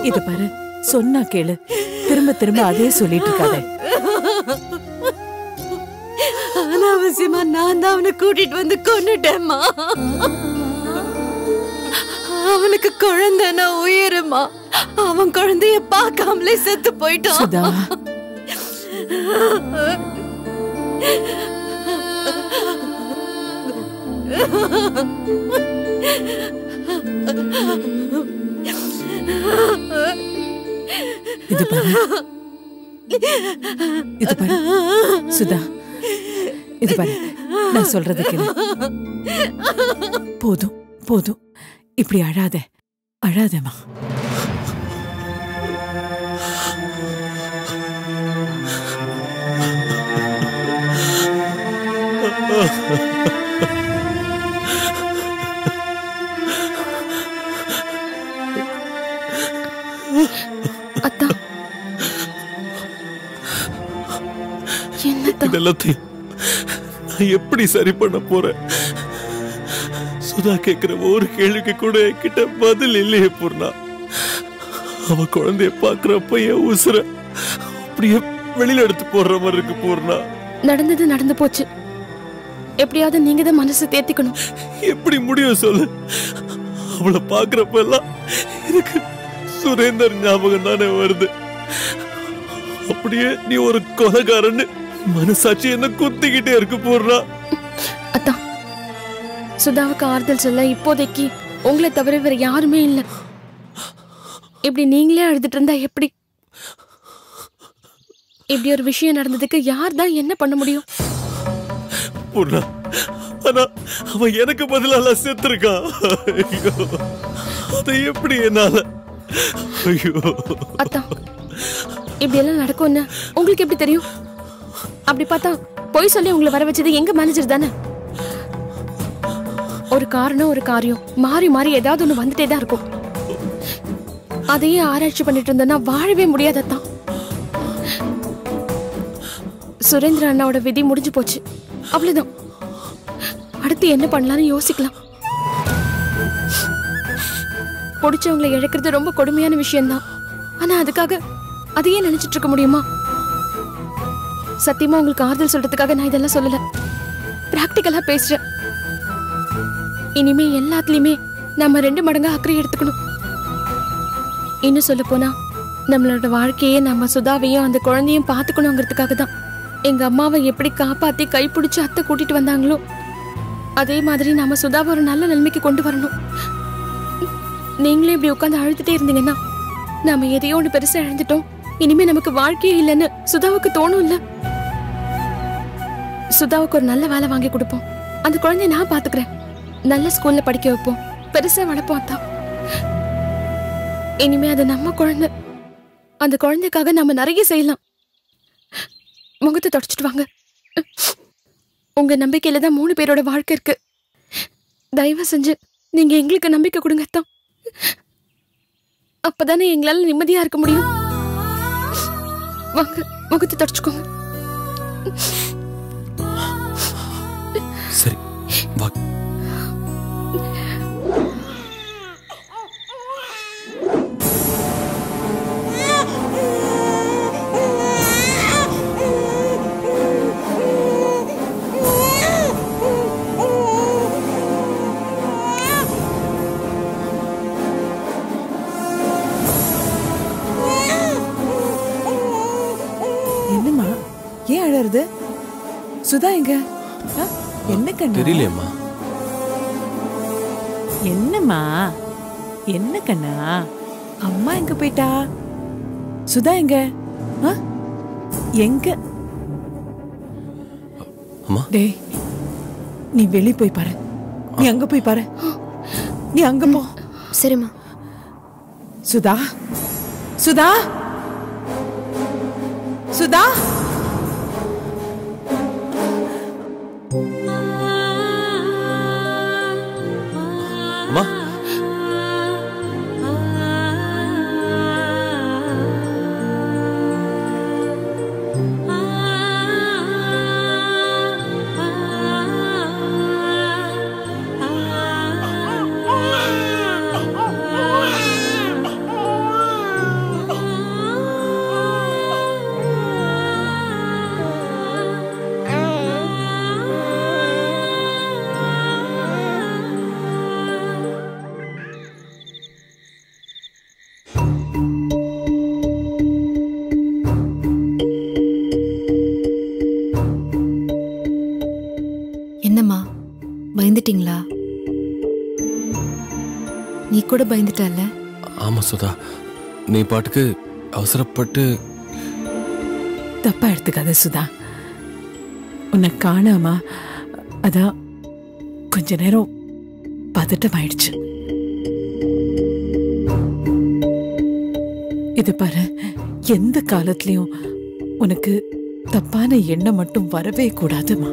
இது பாரு சொன்னா கேளு திரும்ப திரும்ப அதே சொல்லிட்டு இருக்காத அனாவசியமா நான் தான் அவனை கூட்டிட்டு வந்து கொன்னுட்டேம்மா அவனுக்கு குழந்தைனா உயிருமா அவன் குழந்தைய பார்க்காமலே செத்து போயிட்டான் சுதா இது பாரு இது பாரு சுதா இது பாரு நான் சொல்றது கேளு போதும் போதும் இப்படி அழாத அழாதம்மா அத்தா என்னத்தா இதெல்லாத்தையும் நான் எப்படி சரி பண்ண போறேன் சுதா கேக்குற ஒரு கேள்விக்கு கூட என்கிட்ட பதில் இல்லையே பூர்ணா அவ குழந்தைய பாக்குறப்ப என் உசுர அப்படியே வெளியில எடுத்து போடுற மாதிரி இருக்கு பூர்ணா நடந்தது நடந்து போச்சு எப்படியாவது நீங்க தான் மனசு தேத்திக்கணும் எப்படி முடியும் சொல்லு அவளை பாக்குறப்ப எல்லாம் எனக்கு சுரேந்தர் ஞாபகம் தானே வருது அப்படியே நீ ஒரு கொலைகாரன்னு மனசாட்சி என்ன குத்திக்கிட்டே இருக்கு பூர்ணா அத்தா சுதாவுக்கு ஆறுதல் சொல்ல இப்போதைக்கு உங்களை தவிர வேற யாருமே இல்ல இப்படி நீங்களே அழுதுட்டு இருந்தா எப்படி இப்படி ஒரு விஷயம் நடந்ததுக்கு யார் தான் என்ன பண்ண முடியும் பூர்ணா ஆனா அவன் எனக்கு பதிலால செத்துருக்கான் ஐயோ அதை எப்படி என்னால ஐயோ அத்தா இப்படி எல்லாம் நடக்கும்னு உங்களுக்கு எப்படி தெரியும் அப்படி பார்த்தா பொய் சொல்லி உங்களை வர வச்சது எங்க மேனேஜர் தானே ஒரு காரணம் ஒரு காரியம் மாறி மாறி ஏதாவது ஒண்ணு வந்துட்டே தான் இருக்கும் அதையே ஆராய்ச்சி பண்ணிட்டு இருந்தேன்னா வாழவே முடியாதத்தான் சுரேந்திர அண்ணாவோட விதி முடிஞ்சு போச்சு அவ்வளவுதான் அடுத்து என்ன பண்ணலாம்னு யோசிக்கலாம் பிடிச்சவங்களை இழக்கிறது ரொம்ப கொடுமையான விஷயம்தான் ஆனா அதுக்காக அதையே நினைச்சிட்டு இருக்க முடியுமா சத்தியமா உங்களுக்கு ஆறுதல் சொல்றதுக்காக நான் இதெல்லாம் சொல்லல பிராக்டிக்கலா பேசுறேன் இனிமே எல்லாத்துலயுமே நம்ம ரெண்டு மடங்கா அக்கறை எடுத்துக்கணும் இன்னும் சொல்ல போனா நம்மளோட வாழ்க்கையே நம்ம சுதாவையும் அந்த குழந்தையும் பாத்துக்கணுங்கிறதுக்காக தான் எங்க அம்மாவை எப்படி காப்பாத்தி கைப்பிடிச்சு அத்தை கூட்டிட்டு வந்தாங்களோ அதே மாதிரி நம்ம சுதாவை ஒரு நல்ல நிலைமைக்கு கொண்டு வரணும் நீங்களே இப்படி உட்காந்து அழுதுட்டே இருந்தீங்கன்னா நாம எதையோ ஒண்ணு பெருசா இழந்துட்டோம் இனிமே நமக்கு வாழ்க்கையே இல்லைன்னு சுதாவுக்கு தோணும் இல்ல சுதாவுக்கு ஒரு நல்ல வேலை வாங்கி கொடுப்போம் அந்த குழந்தைய நான் பாத்துக்கிறேன் நல்ல ஸ்கூல்ல படிக்க வைப்போம் பெருசா வளர்ப்போம் அத்தான் இனிமே அது நம்ம குழந்தை அந்த குழந்தைக்காக நம்ம நிறைய செய்யலாம் முகத்தை தொடச்சிட்டு வாங்க உங்க நம்பிக்கையில தான் மூணு பேரோட வாழ்க்கை இருக்கு தயவு செஞ்சு நீங்க எங்களுக்கு நம்பிக்கை கொடுங்க அத்தான் அப்பதானே எங்களால நிம்மதியா இருக்க முடியும் வாங்க முகத்தை தொடச்சுக்கோங்க சரி வா என்னம்மா ஏன் அழறது சுதா எங்க ஆ? என்ன கண்ணா தெரியலையம்மா என்னம்மா என்ன கண்ணா அம்மா எங்க போயிட்டா சுதா எங்க ஆ? எங்க அம்மா டேய் நீ வெளிய போய் பாரு நீ அங்க போய் பாரு நீ அங்க போ சரிம்மா சுதா சுதா சுதா அம்மா கூட பயந்துட்டால ஆமா சுதா நீ பாட்டுக்கு அவசரப்பட்டு தப்பா எடுத்துக்காத சுதா உன்னை காணாமா அதான் கொஞ்ச நேரம் பதட்டம் ஆயிடுச்சு இது பாரு எந்த காலத்துலயும் உனக்கு தப்பான எண்ணம் மட்டும் வரவே கூடாதுமா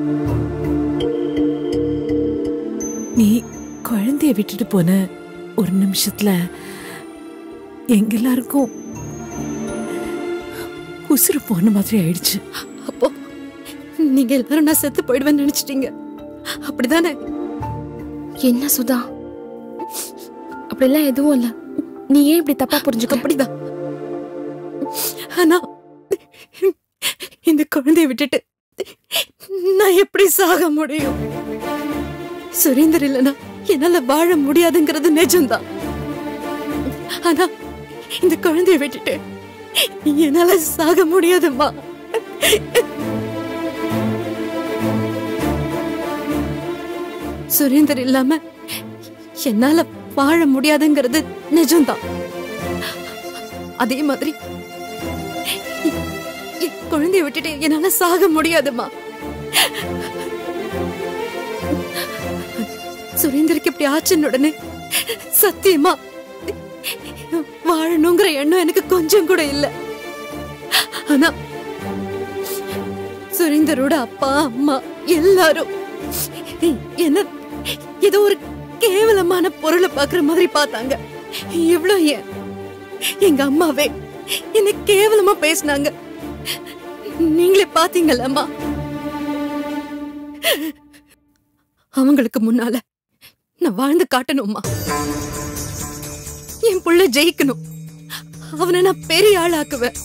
நீ குழந்தைய விட்டுட்டு போன ஒரு நிமிஷத்துல எங்க எல்லாருக்கும் உசுறு போன மாதிரி ஆயிடுச்சு அப்போ நீங்க எல்லாரும் நான் செத்து போயிடுவேன்னு நினைச்சிட்டீங்க அப்படிதானே என்ன சுதா அப்படிலாம் எதுவும் இல்ல நீ ஏன் இப்படி தப்பா புரிஞ்சுக்க அப்படிதான் ஆனா இந்த குழந்தைய விட்டுட்டு நான் எப்படி சாக முடியும் சுரேந்தர் இல்லனா என்னால வாழ முடியாதுங்கிறது நிஜம்தான் ஆனா இந்த குழந்தைய விட்டுட்டு என்னால சாக முடியாதும்மா சுரேந்தர் இல்லாம என்னால வாழ முடியாதுங்கிறது நிஜம்தான் அதே மாதிரி என் குழந்தைய விட்டுட்டு என்னால சாக முடியாதும்மா சுரேந்தருக்கு இப்படி ஆச்சுன்னு உடனே சத்தியமா வாழணுங்கிற எண்ணம் எனக்கு கொஞ்சம் கூட இல்ல ஆனா சுரேந்தரோட அப்பா அம்மா எல்லாரும் என்ன ஏதோ ஒரு கேவலமான பொருளை பாக்குற மாதிரி பார்த்தாங்க இவ்ளோ ஏன் எங்க அம்மாவே என்ன கேவலமா பேசினாங்க நீங்களே பாத்தீங்கல்லம்மா அவங்களுக்கு முன்னால நான் வாழ்ந்து காட்டணும்மா என் புள்ள ஜெயிக்கணும் அவனை நான் பெரிய ஆளாக்குவேன்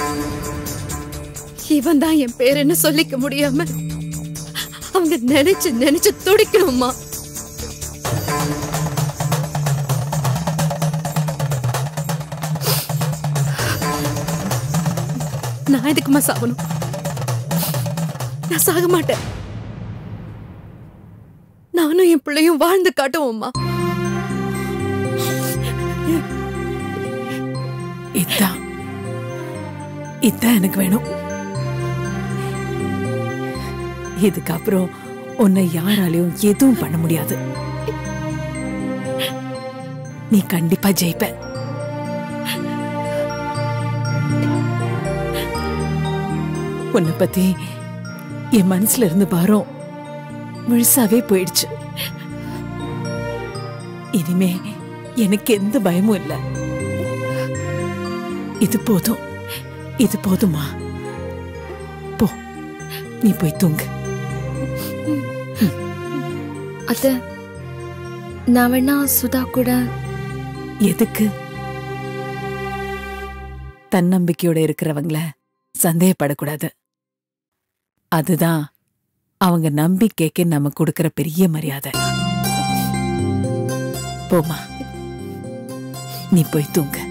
இவன் தான் என் பேருன்னு சொல்லிக்க முடியாம அவங்க நினைச்சு நினைச்சு துடிக்கணும்மா நான் எதுக்குமா சாகணும் நான் சாக மாட்டேன் நானும் என் பிள்ளையும் வாழ்ந்து காட்டுவோம்மா இதான் இதான் எனக்கு வேணும் இதுக்கப்புறம் உன்னை யாராலையும் எதுவும் பண்ண முடியாது நீ கண்டிப்பா ஜெயிப்ப உன்னை பத்தி என் மனசுல இருந்து பாரம் முழுசாவே போயிடுச்சு இனிமே எனக்கு எந்த பயமும் இல்லை இது போதும் இது போதுமா போ நீ போய் தூங்கு அத்த நான் வேணா சுதா கூட எதுக்கு தன்னம்பிக்கையோட இருக்கிறவங்கள சந்தேகப்படக்கூடாது அதுதான் அவங்க நம்பிக்கைக்கு நம்ம கொடுக்கிற பெரிய மரியாதை போமா நீ போய் தூங்கு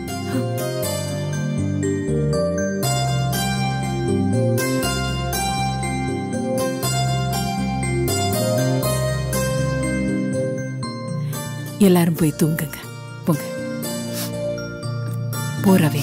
எல்லாரும் போய் தூங்குங்க போங்க போறவே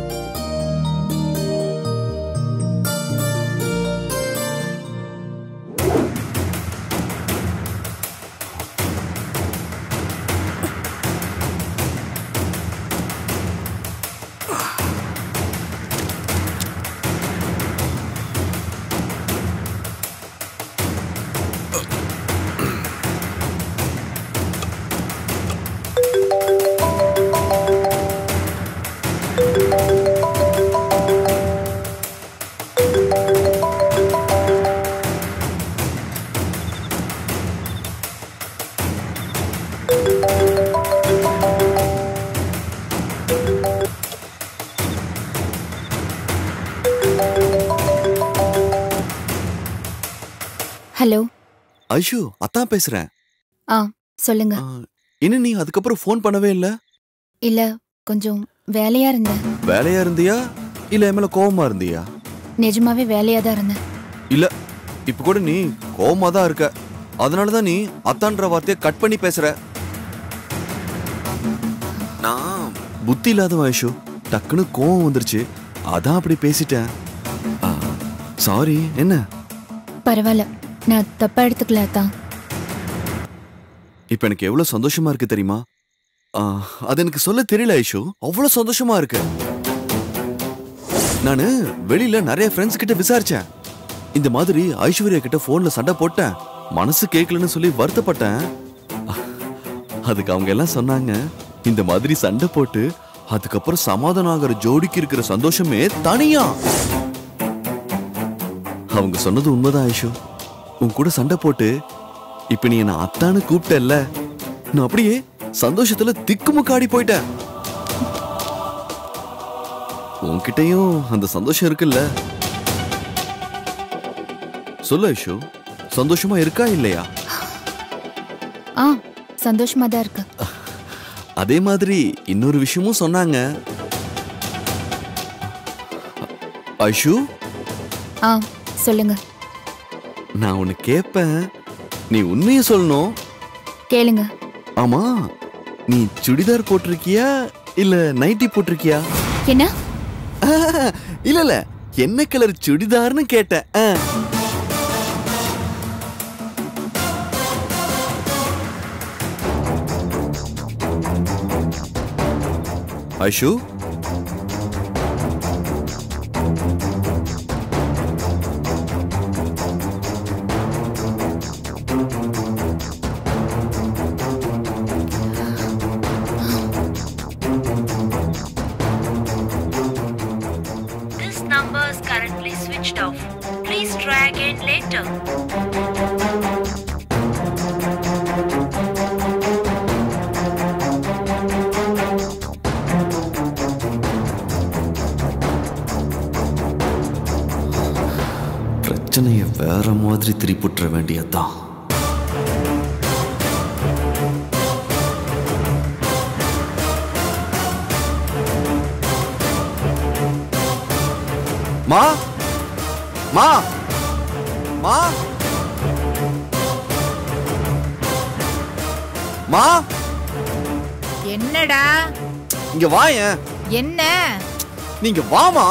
ஹலோ ஐஷு அத்தான் பேசுறேன் ஆ சொல்லுங்க ஆ, என்ன நீ அதுக்கப்புறம் ஃபோன் பண்ணவே இல்ல இல்ல கொஞ்சம் வேலையா இருந்தேன் வேலையா இருந்தியா இல்ல என் மேல கோவமா இருந்தியா நிஜமாவே வேலையா தான் இருந்தேன் இல்ல இப்ப கூட நீ கோவமா தான் இருக்க அதனாலதான் நீ அத்தான்ற வார்த்தையை கட் பண்ணி பேசுற புத்தி இல்லாதவன் ஐஷு டக்குன்னு கோவம் வந்துருச்சு அதான் அப்படி பேசிட்டேன் சாரி என்ன பரவாயில்ல நான் தப்பா எடுத்துக்கல தான் இப்ப எனக்கு எவ்வளவு சந்தோஷமா இருக்கு தெரியுமா ஆ, அது எனக்கு சொல்ல தெரியல ஐஷு அவ்வளவு சந்தோஷமா இருக்கு நானு வெளியில நிறைய ஃப்ரெண்ட்ஸ் கிட்ட விசாரிச்சேன் இந்த மாதிரி ஐஸ்வர்யா கிட்ட போன்ல சண்டை போட்டேன் மனசு கேட்கலன்னு சொல்லி வருத்தப்பட்டேன் அதுக்கு அவங்க எல்லாம் சொன்னாங்க இந்த மாதிரி சண்டை போட்டு அதுக்கப்புறம் சமாதானம் ஆகிற ஜோடிக்கு இருக்கிற சந்தோஷமே தனியா அவங்க சொன்னது உண்மைதான் ஐஷு உன் கூட சண்டை போட்டு இப்ப நீ என்ன அத்தான்னு கூப்பிட்டல்ல நான் அப்படியே சந்தோஷத்துல திக்குமுக்காடி போயிட்டேன் உன்கிட்டயும் அந்த சந்தோஷம் இருக்குல்ல சொல்லு ஐஷு சந்தோஷமா இருக்கா இல்லையா ஆ சந்தோஷமா தான் இருக்கு அதே மாதிரி இன்னொரு விஷயமும் சொன்னாங்க ஐஷு ஆ சொல்லுங்க நான் உன்னை கேட்பேன் நீ உண்மையை சொல்லணும் கேளுங்க ஆமா நீ சுடிதார் போட்டிருக்கியா இல்ல நைட்டி போட்டிருக்கியா என்ன ஆஹ், இல்ல இல்ல என்ன கலர் சுடிதார்னு கேட்டேன் ஆ. Aishu This number is currently switched off. Please try again later. பிரச்சனைய வேற மாதிரி திருப்பிட்டுற வேண்டியதுதான் மா மா மா மா என்னடா இங்க வாயேன் என்ன நீங்க வாமா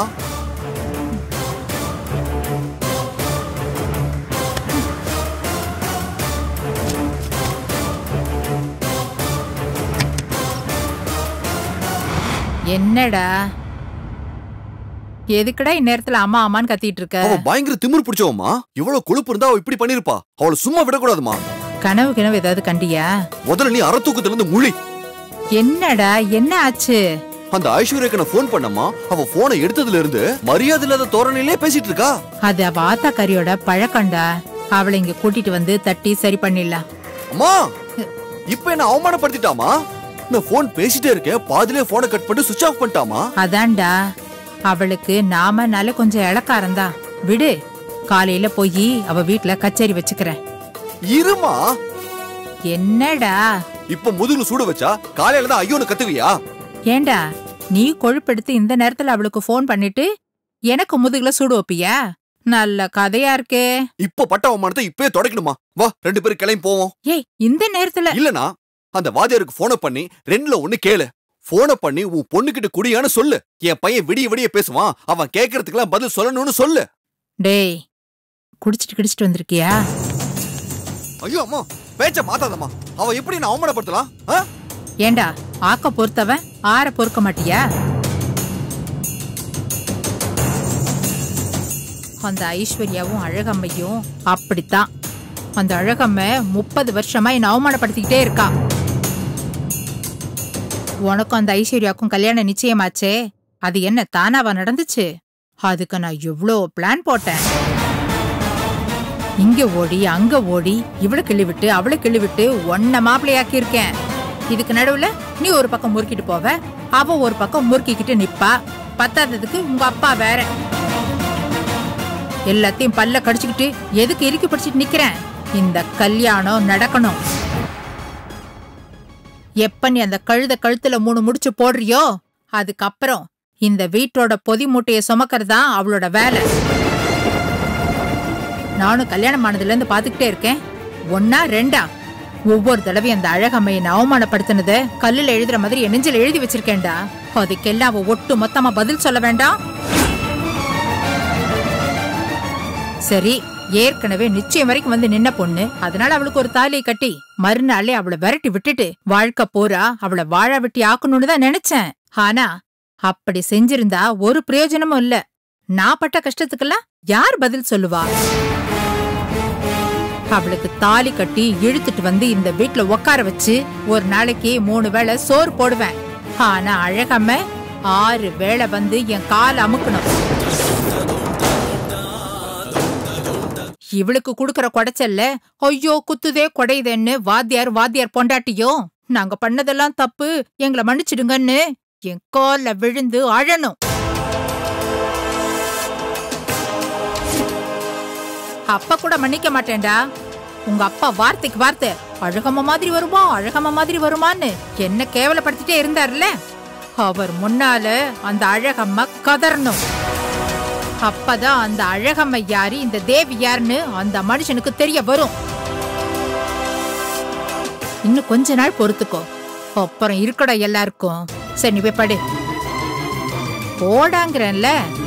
என்னடா எதுக்குடா இந்நேரத்துல அம்மா அம்மான்னு கத்திட்டு இருக்க அவ பயங்கர திமிரு பிடிச்சவமா இவ்வளவு கொழுப்பு இருந்தா அவ இப்படி பண்ணிருப்பா அவளை சும்மா விடக்கூடாதுமா கனவு கிணவு ஏதாவது கண்டியா முதல்ல நீ அறத்தூக்கத்துல இருந்து முழி என்னடா என்ன ஆச்சு அந்த ஐஸ்வர்யாக்கு நான் போன் பண்ணமா அவ போனை எடுத்ததுல இருந்து மரியாதை இல்லாத தோரணையிலே பேசிட்டு இருக்கா அது அவ ஆத்தா கறியோட பழக்கம்டா அவளை இங்க கூட்டிட்டு வந்து தட்டி சரி பண்ணிடலாம் அம்மா இப்ப என்ன அவமானப்படுத்திட்டாமா நான் போன் பேசிட்டே இருக்கேன் பாதிலே போனை கட் பண்ணி சுவிட்ச் ஆஃப் பண்ணிட்டாமா அதான்டா அவளுக்கு நாமனால கொஞ்சம் இளக்காரந்தா விடு காலையில போய் அவ வீட்ல கச்சேரி வச்சுக்கிறேன் இருமா என்னடா இப்ப முதுகுல சூடு வச்சா காலையில தான் ஐயோன்னு கத்துவியா ஏண்டா நீ கொழுப்பெடுத்து இந்த நேரத்துல அவளுக்கு ஃபோன் பண்ணிட்டு எனக்கு முதுகுல சூடு வைப்பியா நல்ல கதையா இருக்கே இப்ப பட்ட அவமானத்தை இப்பவே தொடக்கணுமா வா ரெண்டு பேரும் கிளம்பி போவோம் ஏய் இந்த நேரத்துல இல்லனா அந்த வாத்தியாருக்கு போனை பண்ணி ரெண்டுல ஒண்ணு கேளு போனை பண்ணி உன் பொண்ணுகிட்ட குடியான்னு சொல்லு என் பையன் விடிய விடிய பேசுவான் அவன் கேக்குறதுக்கெல்லாம் பதில் சொல்லணும்னு சொல்லு டேய் குடிச்சிட்டு கிடிச்சிட்டு வந்திருக்கியா ஐயோ அம்மா பேச்ச மாத்தாதம்மா அவ எப்படி நான் அவமானப்படுத்தலாம் ஆ? ஏண்டா ஆக்க பொறுத்தவன் ஆற பொறுக்க மாட்டியா அந்த ஐஸ்வர்யாவும் அழகம்மையும் அப்படித்தான் அந்த அழகம்மை முப்பது வருஷமா என்ன அவமானப்படுத்திக்கிட்டே இருக்கா உனக்கும் அந்த ஐஸ்வர்யாவுக்கும் கல்யாணம் நிச்சயமாச்சே அது என்ன தானாவா நடந்துச்சு அதுக்கு நான் எவ்வளோ பிளான் போட்டேன் இங்க ஓடி அங்க ஓடி இவளை கிள்ளி விட்டு அவளை கிள்ளி விட்டு ஒன்ன மாப்பிள்ளையாக்கி இருக்கேன் இதுக்கு நடுவுல நீ ஒரு பக்கம் முறுக்கிட்டு போவ அவ ஒரு பக்கம் முறுக்கிக்கிட்டு நிப்பா பத்தாததுக்கு உங்க அப்பா வேற எல்லாத்தையும் பல்ல கடிச்சுக்கிட்டு எதுக்கு இறுக்கி பிடிச்சிட்டு நிக்கிறேன் இந்த கல்யாணம் நடக்கணும் எப்ப நீ அந்த கழுத கழுத்துல மூணு முடிச்சு போடுறியோ அதுக்கப்புறம் இந்த வீட்டோட பொதி மூட்டையை சுமக்கறதா அவளோட வேலை நானும் கல்யாணம் ஆனதுல இருந்து பாத்துக்கிட்டே இருக்கேன் ஒன்னா ரெண்டா ஒவ்வொரு தடவையும் அந்த அழகம்மையை நான் அவமானப்படுத்தினத கல்லுல எழுதுற மாதிரி என் நெஞ்சில எழுதி வச்சிருக்கேன்டா அதுக்கெல்லாம் அவ ஒட்டு மொத்தமா பதில் சொல்ல வேண்டாம் சரி ஏற்கனவே நிச்சயம் வரைக்கும் வந்து நின்ன பொண்ணு அதனால அவளுக்கு ஒரு தாலியை கட்டி மறுநாளே அவளை விரட்டி விட்டுட்டு வாழ்க்கை போறா அவளை வாழ வெட்டி ஆக்கணும்னு தான் நினைச்சேன் ஆனா அப்படி செஞ்சிருந்தா ஒரு பிரயோஜனமும் இல்ல நான் பட்ட கஷ்டத்துக்கெல்லாம் யார் பதில் சொல்லுவா அவளுக்கு தாலி கட்டி இழுத்துட்டு வந்து இந்த வீட்ல உட்கார வச்சு ஒரு நாளைக்கு மூணு வேளை சோறு போடுவேன் ஆனா அழகம்ம ஆறு வேளை வந்து என் கால் அமுக்கணும் இவளுக்கு குடுக்கற குடைச்சல்ல ஐயோ குத்துதே குடையுதேன்னு வாத்தியார் வாத்தியார் பொண்டாட்டியோ நாங்க பண்ணதெல்லாம் தப்பு எங்களை மன்னிச்சிடுங்கன்னு என் கால்ல விழுந்து அழணும் அப்பா கூட மன்னிக்க மாட்டேன்டா உங்க அப்பா வார்த்தைக்கு வார்த்தை அழகம்மா மாதிரி வருமா அழகம்மா மாதிரி வருமான்னு என்ன கேவலப்படுத்திட்டே இருந்தார்ல அவர் முன்னால அந்த அழகம்மா கதறணும் அப்பதான் அந்த அழகம்மை யாரு இந்த தேவி யாருன்னு அந்த மனுஷனுக்கு தெரிய வரும் இன்னும் கொஞ்ச நாள் பொறுத்துக்கோ அப்புறம் இருக்கடா எல்லாருக்கும் சரி நீ போய் படு போடாங்கிறேன்ல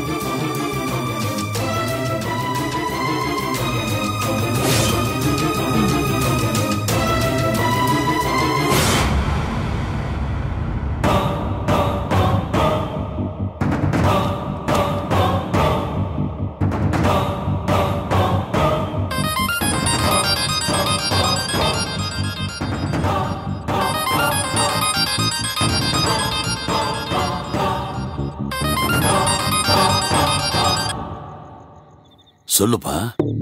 சொல்லுப்பா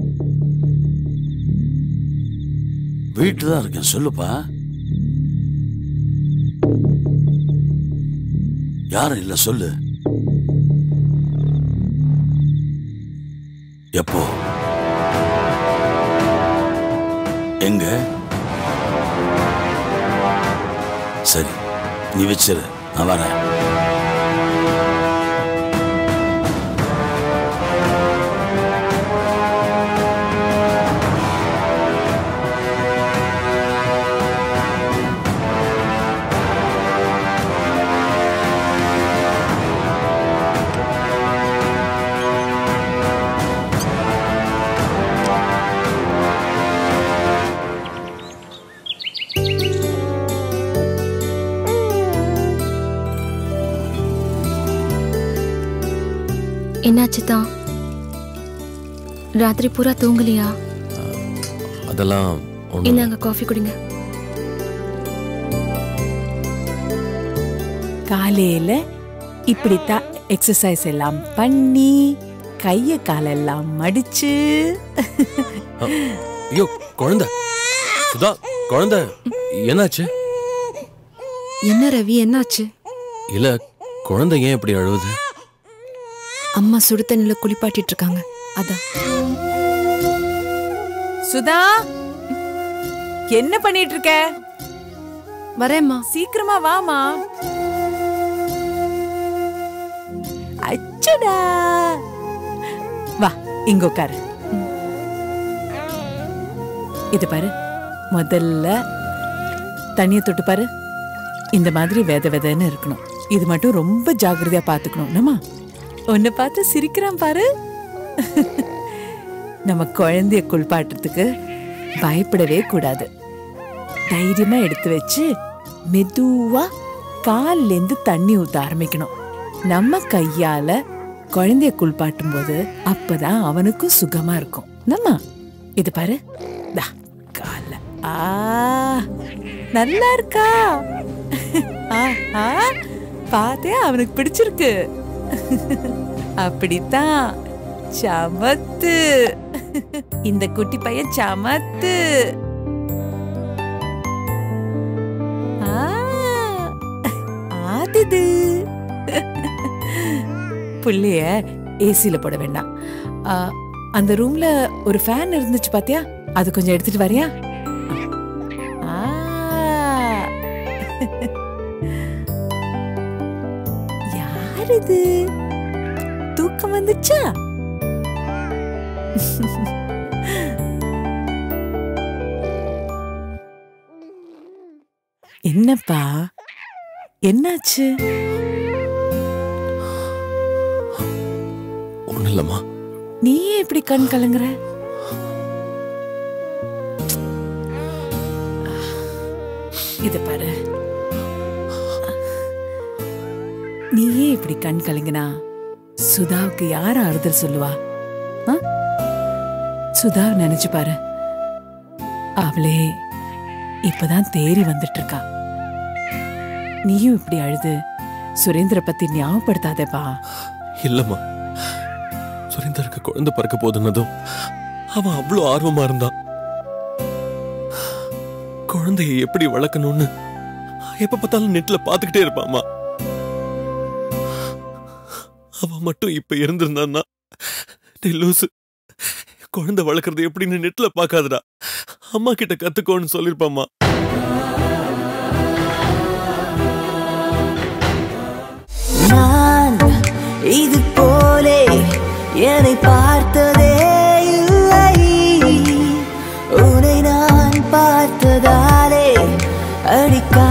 வீட்டு தான் இருக்கேன் சொல்லுப்பா யாரும் இல்ல சொல்லு எப்போ எங்க சரி நீ வச்சிரு நான் வரேன் என்னாச்சு தான் ராத்திரி பூரா தூங்கலையா அதெல்லாம் ஒண்ணும் இல்ல. இந்தாங்க காஃபி குடிங்க காலையில இப்படித்தான் எக்ஸசைஸ் எல்லாம் பண்ணி கைய காலெல்லாம் மடிச்சு ஐயோ குழந்தை சுதா குழந்தை என்னாச்சு என்ன ரவி என்னாச்சு இல்ல குழந்தை ஏன் இப்படி அழுவுது அம்மா சுடு தண்ணில குளிப்பாட்டிட்டு இருக்காங்க அதான் சுதா என்ன பண்ணிட்டு இருக்க வரேம்மா சீக்கிரமா வாமா அச்சடா வா இங்க உட்காரு இது பாரு முதல்ல தண்ணிய தொட்டு பாரு இந்த மாதிரி வெத வெதன்னு இருக்கணும் இது மட்டும் ரொம்ப ஜாக்கிரதையா பாத்துக்கணும் என்னம்மா உன்னை பார்த்து சிரிக்கிறான் பாரு நம்ம குழந்தைய குளிப்பாட்டுறதுக்கு பயப்படவே கூடாது தைரியமா எடுத்து வச்சு மெதுவா கால்ல இருந்து தண்ணி ஊத்த ஆரம்பிக்கணும் நம்ம கையால குழந்தைய குளிப்பாட்டும் போது அப்பதான் அவனுக்கும் சுகமா இருக்கும் நம்ம இது பாரு தா கால்ல ஆ நல்லா இருக்கா ஆ, ஆ, பாத்தே அவனுக்கு பிடிச்சிருக்கு அப்படித்தான் சமத்து இந்த குட்டி பையன் சமத்து ஆ, ஆடுது புள்ளைய ஏசில போட வேண்டாம் ஆ, அந்த ரூம்ல ஒரு ஃபேன் இருந்துச்சு பாத்தியா அது கொஞ்சம் எடுத்துட்டு வரியா ஆ. யார் இது தூக்கம் வந்துச்சா என்னப்பா என்னாச்சு ஒண்ணும் இல்லம்மா நீ ஏன் இப்படி கண் கலங்குற இத பாரு நீ ஏன் இப்படி கண் கலங்கினா சுதாவுக்கு யார் ஆறுதல் சொல்லுவா ஆ? சுதாவை நினைச்சு பாரு அவளே இப்பதான் தேறி வந்துட்டு இருக்கா நீயும் இப்படி அழுது சுரேந்திர பத்தி ஞாபகப்படுத்தாதேப்பா இல்லம்மா சுரேந்தருக்கு குழந்தை பிறக்க போதுன்னதும் அவன் அவ்வளவு ஆர்வமா இருந்தான் குழந்தையை எப்படி வளர்க்கணும்னு எப்ப பார்த்தாலும் நெட்ல பாத்துக்கிட்டே இருப்பாம்மா அவன் மட்டும் இப்ப இருந்திருந்தான்னா டேய் லூசு குழந்தை வளர்க்கறது எப்படின்னு நெட்ல பார்க்காதடா அம்மா கிட்ட கத்துக்கோன்னு சொல்லிருப்பாம்மா நான் இது போலே என்னை பார்த்ததே இல்லை உன்னை நான் பார்த்ததாலே அடிக்கா